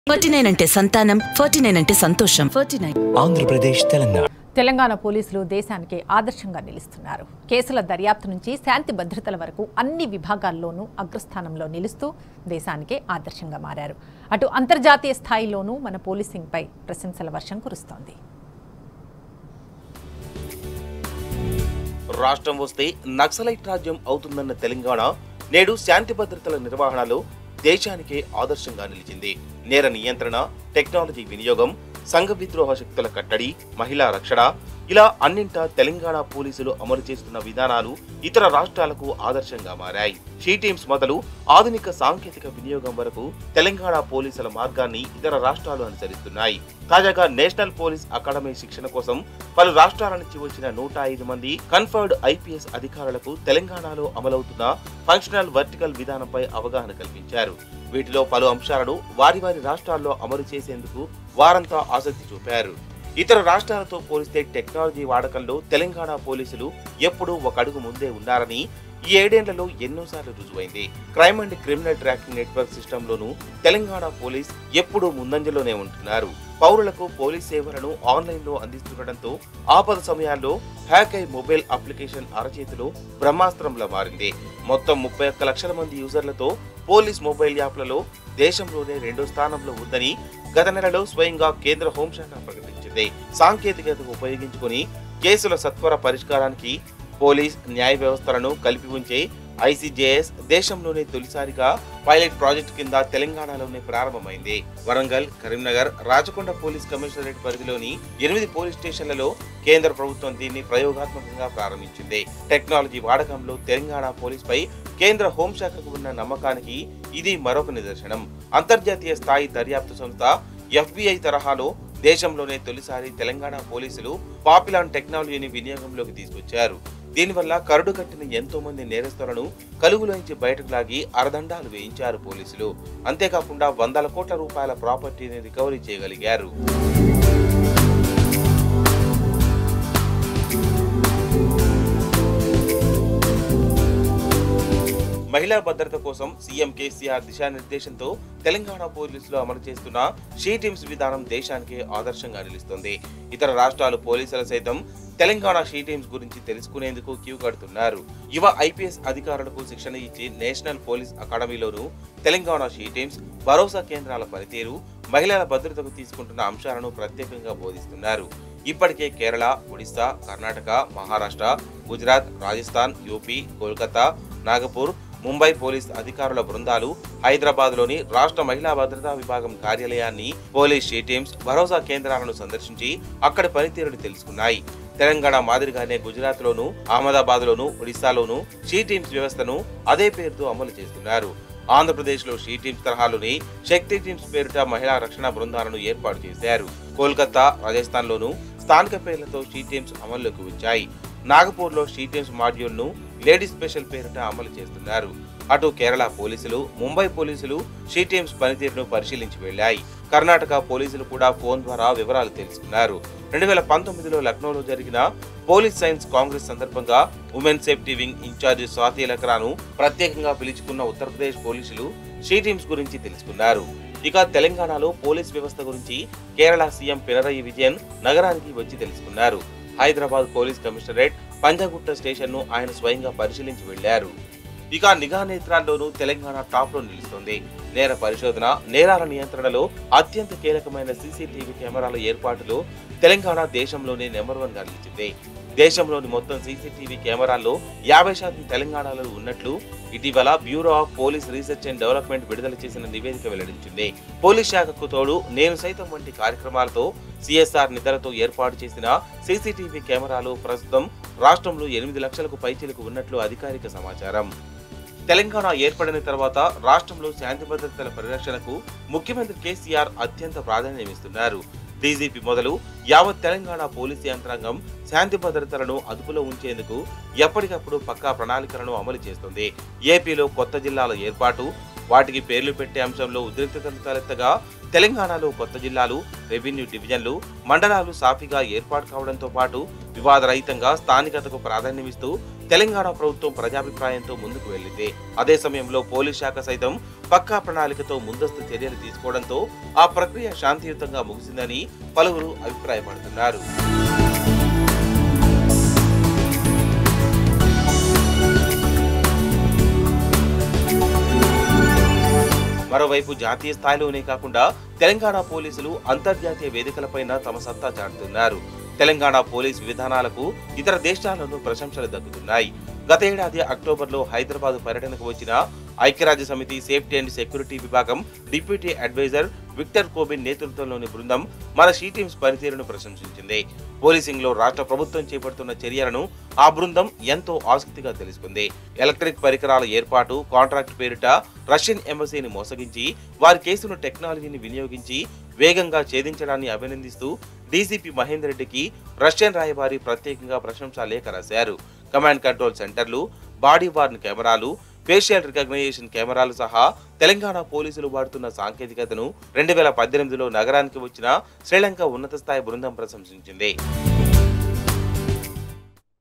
forty nine అంటే సంతానం forty nine అంటే సంతోషం ఫార్టీ నైన్ ఆంధ్రప్రదేశ్ తెలంగాణ తెలంగాణ పోలీసులు దేశానికి ఆదర్శంగా నిలుస్తున్నారు కేసుల దర్యాప్తు నుంచి శాంతి భద్రతల వరకు అన్ని విభాగాల్లోనూ అగ్రస్థానంలో నిలుస్తూ దేశానికే ఆదర్శంగా మారారు అటు అంతర్జాతీయ స్థాయిలోనూ మన పోలీసింగ్పై ప్రశంసల వర్షం కురుస్తోంది రాష్ట్రం వస్తే నక్సలైట్ రాజ్యం అవుతుందన్న తెలంగాణ నేడు శాంతి భద్రతల నిర్వహణలో దేశానికే ఆదర్శంగా నిలిచింది నేర నియంత్రణ టెక్నాలజీ వినియోగం సంఘ విద్రోహ శక్తుల కట్టడి మహిళా రక్షణ ఇలా అన్నింటా తెలంగాణ పోలీసులు అమలు చేస్తున్న విధానాలు ఇతర రాష్ట్రాలకు ఆదర్శంగా మారాయి షీ టీమ్స్ మొదలు ఆధునిక సాంకేతిక వినియోగం వరకు తెలంగాణ పోలీసుల మార్గాన్ని ఇతర రాష్ట్రాలు అనుసరిస్తున్నాయి తాజాగా నేషనల్ పోలీస్ అకాడమీ శిక్షణ కోసం పలు రాష్ట్రాల నుంచి వచ్చిన నూట ఐదు మంది కన్ఫర్డ్ ఐపీఎస్ అధికారులకు తెలంగాణలో అమలవుతున్న ఫంక్షనల్ వర్టికల్ విధానంపై అవగాహన కల్పించారు వీటిలో పలు అంశాలను వారి వారి రాష్ట్రాల్లో అమలు చేసేందుకు వారంతా ఆసక్తి చూపారు ఇతర రాష్ట్రాలతో పోలిస్తే టెక్నాలజీ వాడకంలో తెలంగాణ పోలీసులు ఎప్పుడూ ఒక అడుగు ముందే ఉన్నారని ఈ ఏడేళ్లలో ఎన్నోసార్లు రుజువైంది crime and criminal tracking network సిస్టంలోనూ తెలంగాణ పోలీస్ ఎప్పుడూ ముందంజలోనే ఉంటున్నారు పౌరులకు పోలీస్ సేవలను ఆన్లైన్ లో అందిస్తుండటంతో ఆపద సమయాల్లో హ్యాక్ అయి మొబైల్ అప్లికేషన్ అరచేతిలో బ్రహ్మాస్త్రంలా మారింది మొత్తం ముప్పై ఒక్క లక్షల మంది యూజర్లతో పోలీస్ మొబైల్ యాప్లలో దేశంలోనే రెండో స్థానంలో ఉందని గత నెలలో స్వయంగా కేంద్ర హోంశాఖ ప్రకటించింది సాంకేతికతను ఉపయోగించుకుని కేసుల సత్వర పరిష్కారానికి పోలీస్ న్యాయ వ్యవస్థలను కలిపి ఉంచే ఐసీజేఎస్ దేశంలోనే తొలిసారిగా పైలట్ ప్రాజెక్ట్ కింద తెలంగాణలోనే ప్రారంభమైంది వరంగల్ కరీంనగర్ రాచకొండ పోలీస్ కమిషనరేట్ పరిధిలోని ఎనిమిది పోలీస్ స్టేషన్లలో కేంద్ర ప్రభుత్వం దీన్ని ప్రయోగాత్మకంగా ప్రారంభించింది టెక్నాలజీ వాడకంలో తెలంగాణ పోలీస్ పై కేంద్ర హోంశాఖకు ఉన్న నమ్మకానికి ఇది మరొక నిదర్శనం అంతర్జాతీయ స్థాయి దర్యాప్తు సంస్థ ఎఫ్బిఐ తరహాలో దేశంలోనే తొలిసారి తెలంగాణ పోలీసులు పాపులాన్ టెక్నాలజీని వినియోగంలోకి తీసుకొచ్చారు దీనివల్ల కరుడు కట్టిన ఎంతో మంది నేరస్తులను కలుగులోంచి బయటకు లాగి అరదండాలు వేయించారు పోలీసులు అంతేకాకుండా వందల కోట్ల రూపాయల ప్రాపర్టీని రికవరీ చేయగలిగారు మహిళా భద్రత కోసం సీఎం కేసీఆర్ దిశానిర్దేశంతో తెలంగాణ పోలీసులు అమలు చేస్తున్న షీ టీమ్స్ విధానం దేశానికి ఆదర్శంగా నిలుస్తుంది ఇతర రాష్ట్రాలు పోలీసులు సైతం తెలంగాణ షీ టీమ్స్ గురించి తెలుసుకునేందుకు క్యూ కడుతున్నారు యువ ఐపీఎస్ అధికారులకు శిక్షణ ఇచ్చి నేషనల్ పోలీస్ అకాడమీలోను తెలంగాణ షీ టీమ్స్ భరోసా కేంద్రాల పనితీరు మహిళల భద్రతకు తీసుకుంటున్న అంశాలను ప్రత్యేకంగా బోధిస్తున్నారు ఇప్పటికే కేరళ ఒడిశా కర్ణాటక మహారాష్ట్ర గుజరాత్ రాజస్థాన్ యూపీ కోల్కతా నాగపూర్ ముంబై పోలీస్ అధికారుల బృందాలు హైదరాబాద్ లోని రాష్ట్ర మహిళా భద్రతా విభాగం కార్యాలయాన్ని పోలీస్ షీ టీమ్స్ భరోసా కేంద్రాలను సందర్శించి అక్కడి పనితీరును తెలుసుకున్నాయి తెలంగాణ మాదిరిగానే గుజరాత్ లోను అహ్మదాబాద్ లోను ఒడిశాలోను షీ టీమ్స్ వ్యవస్థను అదే పేరుతో అమలు చేస్తున్నారు ఆంధ్రప్రదేశ్ లో షీ టీమ్స్ తరహాలోని శక్తి టీమ్స్ పేరిట మహిళా రక్షణ బృందాలను ఏర్పాటు చేశారు కోల్కతా రాజస్థాన్ లోను స్థానిక పేర్లతో షీ టీమ్స్ అమల్లోకి వచ్చాయి నాగపూర్ లో షీ టీమ్స్ మాడ్యూల్ ను లేడీస్ స్పెషల్ పేరిట అమలు చేస్తున్నారు అటు కేరళ పోలీసులు ముంబై పోలీసులు షీ టీమ్స్ పనితీరును పరిశీలించి వెళ్లాయి కర్ణాటక పోలీసులు కూడా ఫోన్ ద్వారా వివరాలు తెలుసుకున్నారు రెండు వేల పంతొమ్మిదిలో లక్నోలో జరిగిన పోలీస్ సైన్స్ కాంగ్రెస్ సందర్భంగా women safety wing incharge Swathi లక్రాను ప్రత్యేకంగా పిలుచుకున్న ఉత్తరప్రదేశ్ పోలీసులు షీ టీమ్స్ గురించి తెలుసుకున్నారు ఇక తెలంగాణలో పోలీస్ వ్యవస్థ గురించి కేరళ సీఎం పినరయి విజయన్ నగరానికి వచ్చి తెలుసుకున్నారు Hyderabad police commissionerate Panjagutta station ను ఆయన స్వయంగా పరిశీలించి వెళ్లారు ఇక నిఘా నేత్రాల్లోనూ తెలంగాణ టాప్ లో నిలుస్తుంది నేర పరిశోధన నేరాల నియంత్రణలో అత్యంత కీలకమైన సీసీటీవీ కెమెరాల ఏర్పాటులో తెలంగాణ దేశంలోనే నెంబర్ వన్ గా నిలిచింది దేశంలోని మొత్తం సీసీటీవీ కెమెరాల్లో యాభై శాతం తెలంగాణలో ఉన్నట్లు ఇటీవల bureau of police research and development విడుదల చేసిన నివేదిక వెల్లడించింది పోలీస్ శాఖకు తోడు నేను సైతం వంటి కార్యక్రమాలతో సిఎస్ఆర్ నిధులతో ఏర్పాటు చేసిన సీసీటీవీ కెమెరాలు ప్రస్తుతం రాష్ట్రంలో ఎనిమిది లక్షలకు పైచీలకు ఉన్నట్లు అధికారిక సమాచారం తెలంగాణ ఏర్పడిన తర్వాత రాష్ట్రంలో శాంతి భద్రతల పరిరక్షణకు ముఖ్యమంత్రి కేసీఆర్ అత్యంత ప్రాధాన్యమిస్తున్నారు డీజీపీ మొదలు యావత్ తెలంగాణ పోలీసు యంత్రాంగం శాంతి భద్రతలను అదుపులో ఉంచేందుకు ఎప్పటికప్పుడు పక్కా ప్రణాళికలను అమలు చేస్తుంది ఏపీలో కొత్త జిల్లాల ఏర్పాటు వాటికి పేర్లు పెట్టే అంశంలో ఉద్రిక్తతలు తలెత్తగా తెలంగాణలో కొత్త జిల్లాలు రెవెన్యూ డివిజన్లు మండలాలు సాఫీగా ఏర్పాటు కావడంతో పాటు వివాదరహితంగా స్థానికతకు ప్రాధాన్యమిస్తూ తెలంగాణ ప్రభుత్వం ప్రజాభిప్రాయంతో ముందుకు వెళ్ళింది అదే సమయంలో పోలీస్ శాఖ సైతం పక్కా ప్రణాళికతో ముందస్తు చర్యలు తీసుకోవడంతో ఆ ప్రక్రియ శాంతియుతంగా ముగిసిందని పలువురు అభిప్రాయపడుతున్నారు మరోవైపు జాతీయ స్థాయిలోనే కాకుండా తెలంగాణ పోలీసులు అంతర్జాతీయ వేదికలపైన తమ సత్తా చాటుతున్నారు తెలంగాణ పోలీస్ విధానాలకు ఇతర దేశాల్లోనూ ప్రశంసలు దక్కుతున్నాయి గత ఏడాది అక్టోబర్లో హైదరాబాద్ పర్యటనకు వచ్చిన ఐక్యరాజ్య సమితి సేఫ్టీ అండ్ సెక్యూరిటీ విభాగం డిప్యూటీ అడ్వైజర్ విక్టర్ కోబిన్ నేతృత్వంలోని బృందం మన షీ టీమ్స్ పనితీరును ప్రశంసించింది పోలీసింగ్ లో రాష్ట్ర ప్రభుత్వం చేపడుతున్న చర్యలను ఆ బృందం ఎంతో ఆసక్తిగా తెలుసుకుంది ఎలక్ట్రిక్ పరికరాల ఏర్పాటు కాంట్రాక్ట్ పేరిట రష్యన్ ఎంబసీని మోసగించి వారి కేసును టెక్నాలజీని వినియోగించి వేగంగా ఛేదించడాన్ని అభినందిస్తూ డీసీపీ మహేందర్ రెడ్డికి రష్యన్ రాయబారి ప్రత్యేకంగా ప్రశంసా లేఖ రాశారు కమాండ్ కంట్రోల్ సెంటర్లు బాడీ వార్న్ కెమెరాలు ఫేషియల్ రికగ్నైజేషన్ కెమెరాలు సహా తెలంగాణ పోలీసులు వాడుతున్న సాంకేతికతను రెండు వేల పద్దెనిమిదిలో నగరానికి వచ్చిన శ్రీలంక ఉన్నత స్థాయి బృందం ప్రశంసించింది